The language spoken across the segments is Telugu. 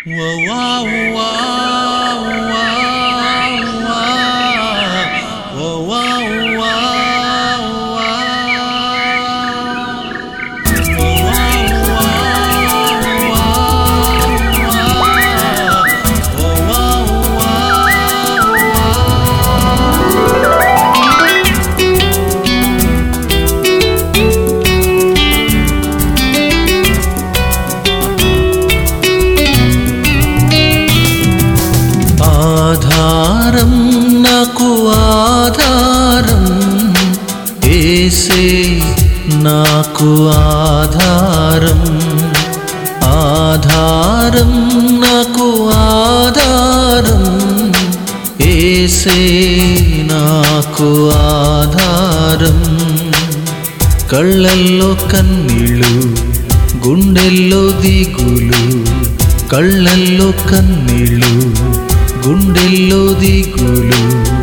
ఆధారం నాకు ఆధారం ఏసే నాకు ఆధారం ఆధారం నాకు ఆధారం ఏసే నాకు ఆధారం కళ్ళల్లో కన్నీళ్ళు గుండెల్లో దిగులు కళ్ళల్లో కన్నీళ్ళు గుండెల్లో దిగులు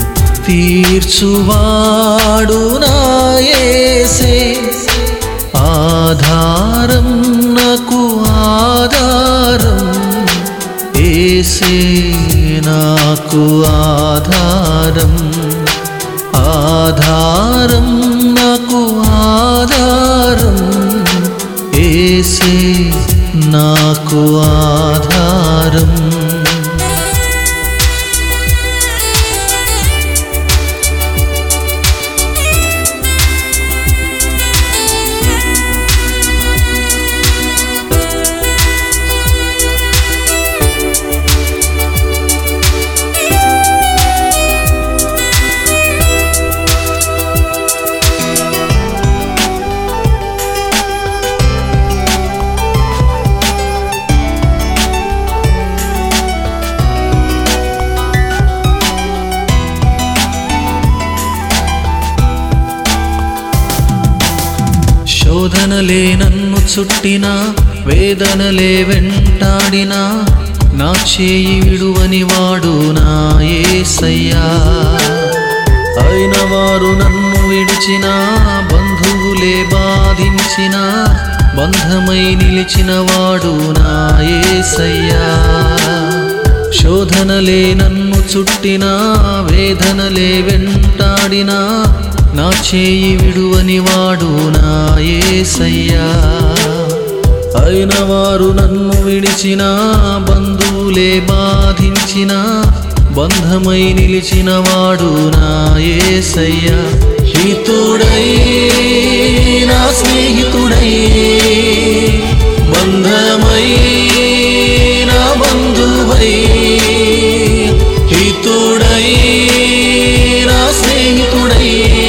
తీర్చువాడు నాయసే ఆధారం నాకు ఆధారం ఏసే నాకు ఆధారం ఆధారం నాకు ఆధారం ఏసే నాకు ఆధారం శోధనలే నన్ను చుట్టిన వేదనలే వెంటాడిన నా చేయి విడువని వాడు నా ఏసయ్యా అయిన వారు నన్ను విడిచిన బంధువులే బాధించిన బంధమై నిలిచిన వాడు నా ఏసయ్యా శోధనలే నన్ను చుట్టిన వేదనలే వెంటాడిన నా చేయి విడువని వాడు నా ఏసయ్యా అయిన వారు నన్ను విడిచిన బంధువులే బాధించిన బంధమై నిలిచిన వాడు నా ఏసయ్యా హితుడై నా స్నేహితుడై బంధమై నా బంధువై హితుడై నా స్నేహితుడై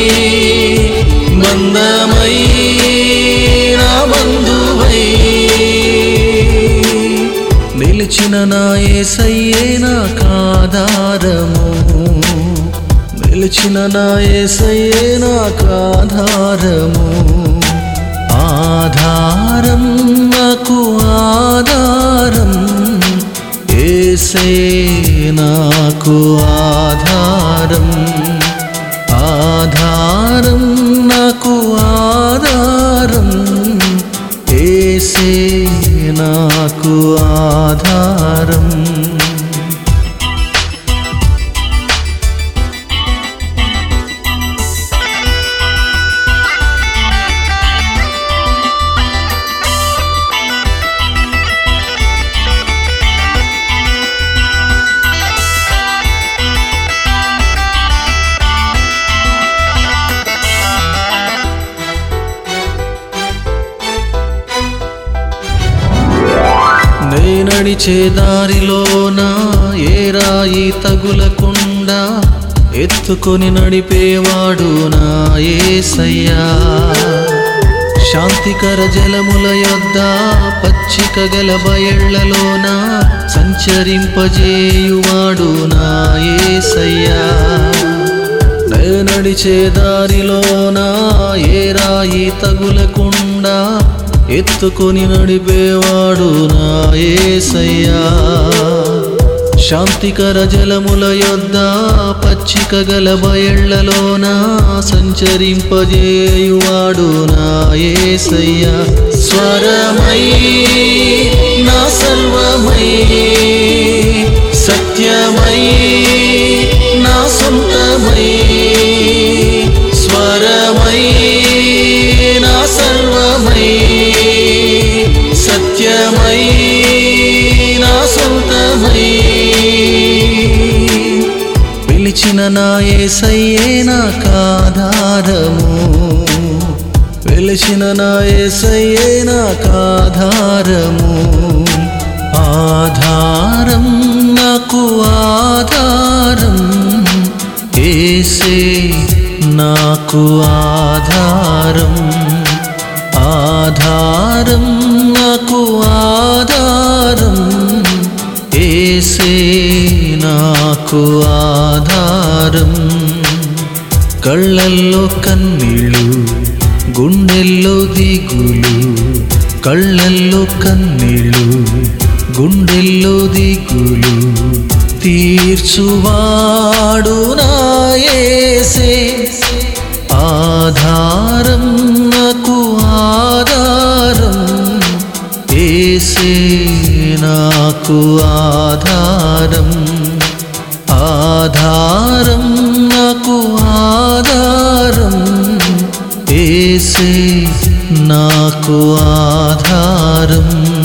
బంధమై నా బంధువై నిలిచిన నా ఏసయ్యే నాకు ఆధారము నిలిచిన నా ఏసయ్యే నాకు ఆధారము ఆధారం నాకు ఆధారం ఏసే నాకు ఆధారం ఆధారం నాకు ఆధారం ఏసే నాకు ఆధారం నే నడిచే దారిలోన ఏ రాయి తగులకుండా ఎత్తుకొని నడిపేవాడు నా ఏసయ్యా శాంతికర జలముల యొద్ద పచ్చిక గల బయళ్లలోన సంచరింపజేయువాడు నా ఏసయ్యా నే నడిచే దారిలోన ఏ రాయి తగులకుండా ఎత్తుకొని నడిపేవాడు నా ఏసయ్యా శాంతికర జలముల యొద్ద పచ్చిక గల బయళ్లలోన సంచరింపజేయువాడు నా ఏసయ్య స్వరమై నా సర్వమై సత్యమై నా సొంతమై స్వరమై నా సర్వమై సత్యమై నా సొంతమై పిలిచిన నా ఏసయ్యే నాకాధారము పిలిచిన నా ఏసయ్యే నాకాధారము ఆధారం నాకు ఆధారం ఏసే నాకు ఆధారం ఆధారం నాకు ఆధారం ఏసే నాకు ఆధారం కళ్ళల్లో కన్నీళ్ళు గుండెల్లో దిగులు కళ్ళల్లో కన్నీళ్ళు గుండెల్లో దిగులు తీర్చువాడు నాయసే ఆధారం నాకు ఆధారం ఏసే నాకు ఆధారం ఆధారం నాకు ఆధారం ఏసే నాకు ఆధారం